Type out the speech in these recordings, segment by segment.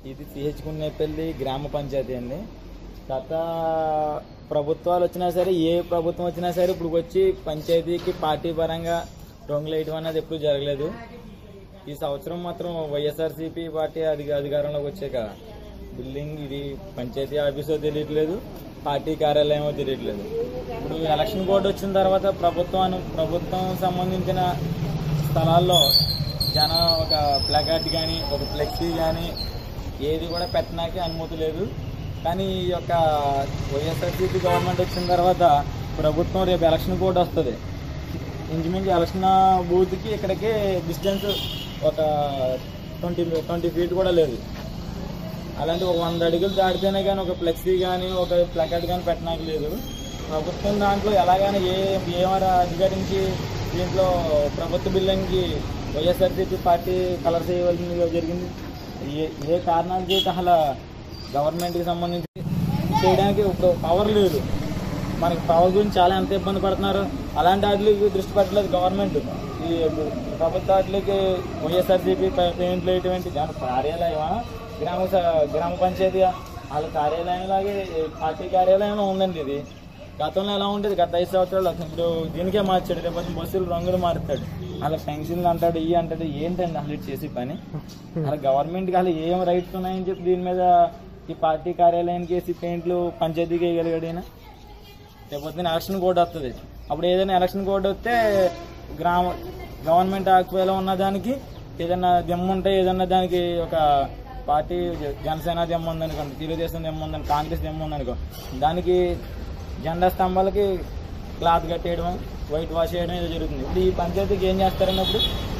ఇది సిహెచ్ గున్నేపల్లి గ్రామ పంచాయతీ అండి గత ప్రభుత్వాలు వచ్చినా సరే ఏ ప్రభుత్వం వచ్చినా సరే ఇప్పుడు వచ్చి పంచాయతీకి పార్టీ పరంగా రంగులు వేయడం అనేది ఎప్పుడు జరగలేదు ఈ సంవత్సరం మాత్రం వైఎస్ఆర్సీపీ పార్టీ అధిక అధికారంలోకి వచ్చాక బిల్డింగ్ ఇది పంచాయతీ ఆఫీసో తెలియట్లేదు పార్టీ కార్యాలయమో తెలియట్లేదు ఇప్పుడు ఎలక్షన్ కోడ్ వచ్చిన తర్వాత ప్రభుత్వం ప్రభుత్వం సంబంధించిన స్థలాల్లో జనం ఒక ప్లకార్డ్ కానీ ఒక ఫ్లెక్సీ కానీ ఏది కూడా పెట్టడానికి అనుమతి లేదు కానీ ఈ యొక్క వైఎస్ఆర్సీపీ గవర్నమెంట్ వచ్చిన తర్వాత ప్రభుత్వం రేపు ఎలక్షన్ కోడ్ వస్తుంది ఇంచుమించు ఎలక్షన్ బూత్కి ఇక్కడికి డిస్టెన్స్ ఒక ట్వంటీ ట్వంటీ ఫీట్ కూడా లేదు అలాంటి ఒక వంద అడుగులు దాటితేనే కానీ ఒక ఫ్లెక్సీ కానీ ఒక ప్లకార్డ్ కానీ పెట్టడానికి లేదు ప్రభుత్వం దాంట్లో ఎలాగైనా ఏ ఏమారా అధికారించి దీంట్లో ప్రభుత్వ బిల్డింగ్కి వైఎస్ఆర్సీపీ పార్టీ కలర్ చేయవలసిందిగా జరిగింది ఏ ఏ కారణాల చేత అసలు గవర్నమెంట్కి సంబంధించి చేయడానికి ఇప్పుడు పవర్ లేదు మనకి పవర్ గురించి చాలా ఎంత ఇబ్బంది పడుతున్నారు అలాంటి వాటికి దృష్టి పెట్టలేదు గవర్నమెంట్ ఈ ప్రభుత్వ వాటికి వైఎస్ఆర్సీపీ పెయింట్లు వేయటువంటి దాని కార్యాలయమా గ్రామ స- గ్రామ పంచాయతీ వాళ్ళ కార్యాలయం లాగే ఈ పార్టీ కార్యాలయంలో ఉందండి ఇది గతంలో ఎలా ఉండేది గత ఐదు సంవత్సరాలు అసలు ఇప్పుడు దీనికే మార్చాడు రేపు బస్సులు రంగులు మారుతాడు అలా పెన్షన్లు అంటాడు ఇవి అంటాడు ఏంటండి అసలు ఇటు చేసే పని అలా గవర్నమెంట్కి అసలు ఏం రైట్స్ ఉన్నాయని చెప్పి దీని మీద ఈ పార్టీ కార్యాలయానికి వేసి పెయింట్లు పంచాయతీకి వేయగలిగాడు ఈయన లేకపోతే ఎలక్షన్ కోడ్ వస్తుంది అప్పుడు ఏదైనా ఎలక్షన్ కోడ్ వస్తే గ్రామ గవర్నమెంట్ ఆక్వేలో ఉన్న దానికి ఏదైనా దెమ్మ ఉంటే ఏదైనా దానికి ఒక పార్టీ జ- జనసేన దెమ్మ ఉందనుకోండి తెలుగుదేశం దెమ్మ ఉందని కాంగ్రెస్ దెమ్మ ఉందనుకో దానికి జెండా స్తంభాలకి క్లాత్ కట్టేయడం వైట్ వాష్ చేయడం ఏదో జరుగుతుంది ఇప్పుడు ఈ పంచాయతీకి ఏం చేస్తారని అప్పుడు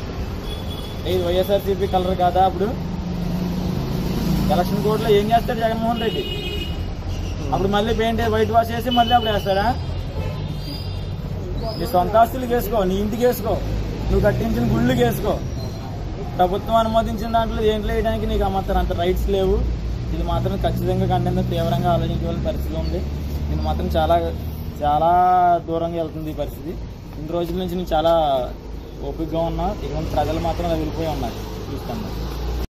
ఇది వైఎస్ఆర్సీపీ కలర్ కాదా అప్పుడు ఎలక్షన్ కోడ్లో ఏం చేస్తారు జగన్మోహన్ రెడ్డి అప్పుడు మళ్ళీ పెయింట్ వైట్ వాష్ చేసి మళ్ళీ అప్పుడు వేస్తాడా నీ సొంత ఆస్తులు వేసుకో నీ ఇంటికి వేసుకో నువ్వు కట్టించిన గుళ్ళకి వేసుకో ప్రభుత్వం అనుమతించిన దాంట్లో ఏంట్లో వేయడానికి నీకు మాత్రం అంత రైట్స్ లేవు ఇది మాత్రం ఖచ్చితంగా కంటే తీవ్రంగా ఆలోచించవలసిన పరిస్థితి ఉంది ఇది మాత్రం చాలా చాలా దూరంగా వెళ్తుంది ఈ పరిస్థితి ఇన్ని రోజుల నుంచి నేను చాలా ఓపికగా ఉన్నా ఇటువంటి ప్రజలు మాత్రం వెళ్ళిపోయి ఉన్నారు చూస్తాను